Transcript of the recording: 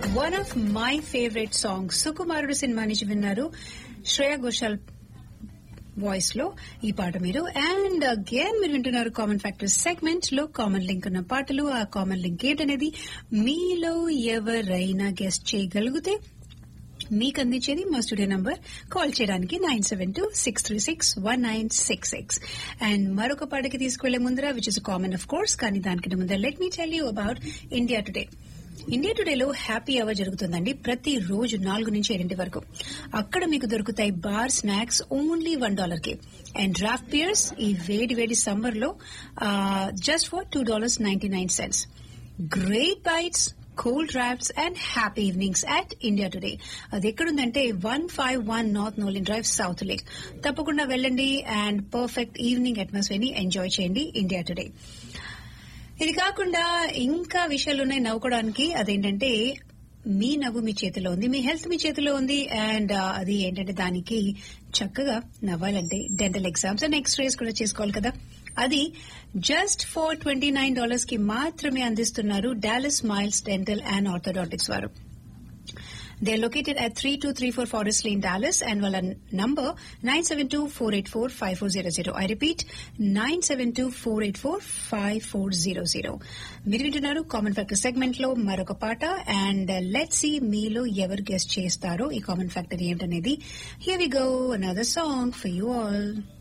One of my favourite song Sukumarudu cinema నుంచి విన్నారు Shreya Ghoshal voice లో ఈ పాట మీరు అండ్ అగైన్ మీరు వింటున్నారు కామన్ ఫ్యాక్టర్ సెగ్మెంట్ లో కామన్ లింక్ ఉన్న పాటలు ఆ కామన్ లింక్ ఏంటనేది మీలో ఎవరైనా గెస్ట్ చేయగలిగితే మీకు అందించేది మా స్టూడియో నంబర్ కాల్ చేయడానికి nine seven two six three six one nine six six and మరొక పాటకి తీసుకువెళ్లే ముందర which is common of course కానీ దానికంటే ముందర let me tell you about India today India టుడేలో హ్యాపీ అవర్ జరుగుతుందండి ప్రతి రోజు నాలుగు నుంచి ఏడింటి వరకు అక్కడ మీకు దొరుకుతాయి bar snacks only one dollar కి అండ్ డ్రాఫ్ట్ బియర్స్ ఈ వేడి వేడి సమ్మర్ లో just for two dollars ninety nine cents great bites cool drives and happy evenings at India today అది ఎక్కడుందంటే one five one north Nolin drive south lake తప్పకుండా వెళ్ళండి and perfect evening atmosphere ని enjoy చేయండి India today ఇది కాకుండా ఇంకా విషయాలు ఉన్నాయి నవ్వుకోవడానికి అదేంటంటే మీ నవ్వు మీ చేతిలో ఉంది మీ హెల్త్ మీ చేతిలో ఉంది అండ్ అది ఏంటంటే దానికి చక్కగా నవ్వాలంటే డెంటల్ ఎగ్జామ్స్ అండ్ ఎక్స్రేస్ కూడా చేసుకోవాలి కదా అది just four twenty nine dollars కి మాత్రమే అందిస్తున్నారు Dallas miles dental and orthodontics వారు They are located at 3234 Forest Lane, Dallas, and well, number 972-484-5400. I repeat, 972-484-5400. మీరు వింటున్నారు కామన్ ఫ్యాక్టర్ సెగ్మెంట్ లో మరొక పాట అండ్ లెట్ సి మీలో ఎవరు గెస్ట్ చేస్తారో ఈ కామన్ ఫ్యాక్టర్ ఏంటనేది here we go another song for you all